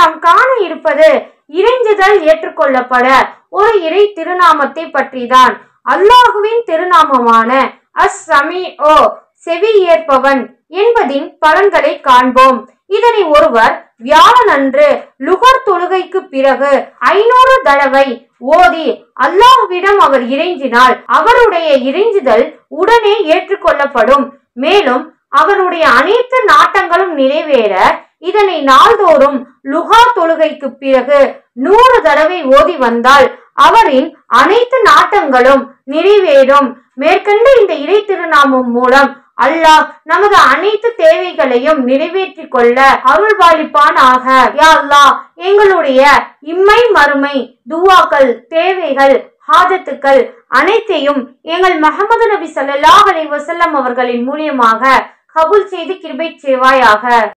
நாம் காண இருப்பது இறைஞ்சுதல் ஏற்றுக்கொள்ளப்பட ஒரு இறை திருநாமத்தை பற்றிதான் அல்லாஹுவின் திருநாமமான அஸ் சமீ ஓ செவி ஏற்பவன் என்பதின் பலன்களை காண்போம் இதனை ஒருவர் வியாழனன்று லுகர் தொழுகைக்கு பிறகு ஐநூறு தடவை ஓதி அல்லாஹ்விடம் அவர் இறைஞ்சினால் அவருடைய இறைஞ்சுதல் உடனே ஏற்றுக்கொள்ளப்படும் மேலும் அவருடைய அனைத்து நாட்டங்களும் நிறைவேற இதனை நாள்தோறும் லுகா தொழுகைக்கு பிறகு நூறு தடவை ஓதி வந்தால் அவரின் அனைத்து நாட்டங்களும் நிறைவேறும் மேற்கண்ட இந்த இறை திருநாமம் மூலம் அல்லாஹ் நமது அனைத்து தேவைகளையும் நிறைவேற்றிக் கொள்ள அருள்பாலிப்பானாக யா அல்லாஹ் எங்களுடைய இம்மை மறுமை துவாக்கள் தேவைகள் ஹாஜத்துக்கள் அனைத்தையும் எங்கள் முகமது நபி ஸல்லல்லாஹு அலைஹி வஸல்லம் அவர்களின் மூலியமாக கபூல் செய்து கிருபை செய்வாயாக